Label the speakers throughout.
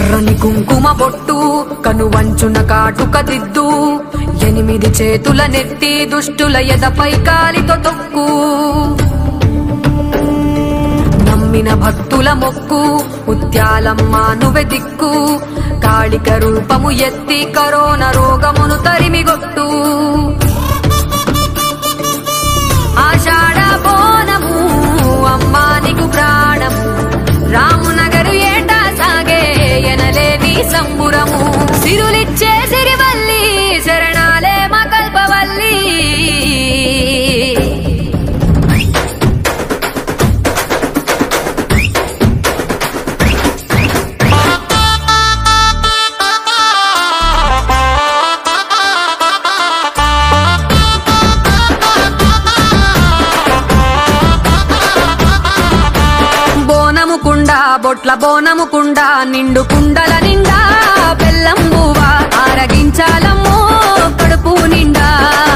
Speaker 1: ఎర్రని కుంకుమ బొట్టు కనువంచున కాటుక దిద్దు ఎనిమిది చేతుల నెత్తి దుష్టుల ఎదపై కాలితో తొక్కు నమ్మిన భక్తుల మొక్కు ముత్యాలమ్మ నువ్వె దిక్కు కాళిక రూపము ఎత్తి కరోనా రోగమును తరిమిగొట్టు ఆషాఢ బోనము అమ్మా నీకు ప్రాణము రామునగరు ఏటా సాగే ఎనలేని సంబురము సిరులిచ్చే సిరివల్లి శరణాలే మా కల్పవల్లి బోనము కుండ బొట్ల బోనము కుండ నిండు కుండల నిండా బెల్లం బువ్వ ఆరగించాలమ్మో కడుపు నిండా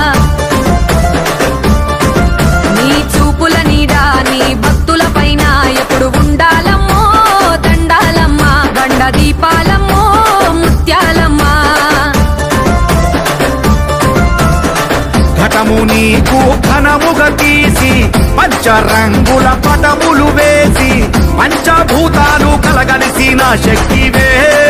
Speaker 1: నీ చూపుల నీడా నీ భక్తుల పైన ఎప్పుడు ఉండాలమ్మో దండాలమ్మ బండ దీపాలమ్మో ముత్యాలమ్మ
Speaker 2: ఘటము నీకు ఘనముగా తీసి పంచరంగుల పటములు వేసి పంచభూతాలు కలగలిసిన శక్తివే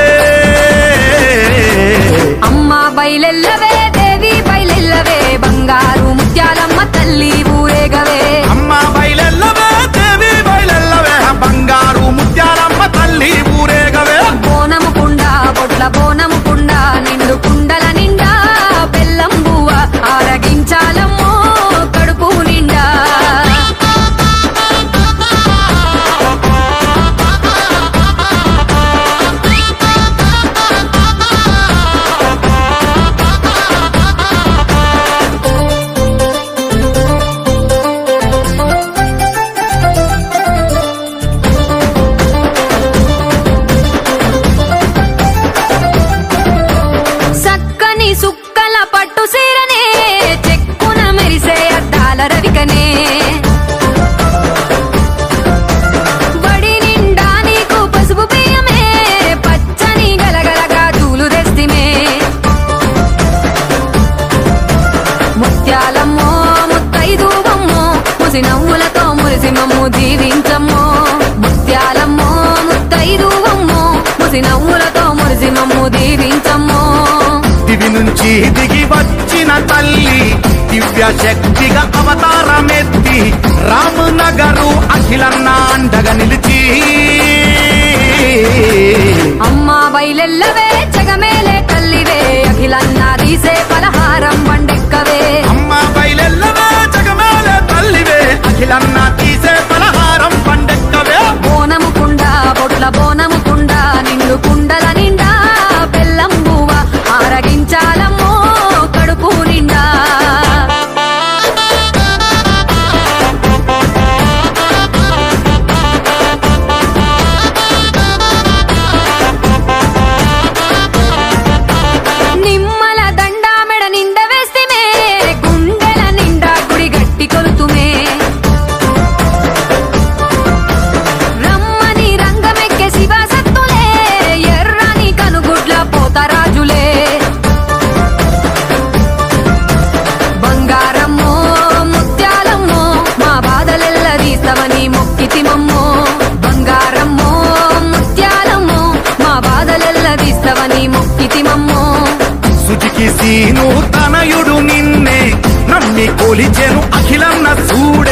Speaker 1: అమ్మ బయలెల్లవే దేవి బయలెల్లవే బంగారు ముత్యాలమ్మ తల్లి ఊరేగవే
Speaker 2: అమ్మ బయలెల్లవే దేవి బయలెల్లవే బంగారు ముత్యాలమ్మ తల్లి ఊరేగవే
Speaker 1: బోనము కుండ బొట్ల బోనము కుండ నిండు కుండల నిండా బెల్లం బువ్వ ఆరగించాలమ్మో కడుపు నిండా సక్కని సుక్కల పట్టు సీరనే చెక్కున మెరిసే అద్దాల రవికనే బడి నిండా నీకు పసుపు బియ్యమే పచ్చని గలగలగా తూలు తెస్తిమే ముత్యాలమ్మో ముత్తైదువమ్మో ముసి నవ్వులతో మురిసి మమ్ము దీవించమ్మో ముత్యాలమ్మో ముత్తైదువమ్మో ముసి నవ్వులతో మురిసి మమ్ము దీవించమ్మో
Speaker 2: దివి నుంచి దిగి వచ్చిన తల్లి దివ్య శక్తిగా అవతారమెత్తి రామనగరు అఖిలన్న అండగా నిలిచి
Speaker 1: అమ్మా బయలెల్లవే జగమేలే తల్లివే అఖిలన్నా తీసే పలహారం వండెక్కవే
Speaker 2: అమ్మ బయలెల్లవే జగమేలే తల్లివే అఖిలన్న తీసే పలహారం పండెక్కవే
Speaker 1: బోనము కుండ బొట్ల బోనము కుండ నిండు కుండల నిండా బెల్లం బువ్వ ఆరగించాలమ్మో కడుపు నిండా నిమ్మల దండ మెడ నిండ వేస్తిమే గుండెల నిండా గుడి గట్టి కొలుతుమే రమ్మని రంగమెక్కే శివసత్తులే ఎర్రని కనుగుడ్ల పోతరాజులే బంగారమ్మో ముత్యాలమ్మో మా బాధలెల్లదీస్తవని మొక్కితిమమ్మో బంగారమ్మో ముత్యాలమ్మో మా బాధలెల్లదీస్తవని మొక్కితిమమ్మో
Speaker 2: సుజికి సీను తనయుడు నిన్నే నమ్మి కొలిచెను అఖిలన్న చూడే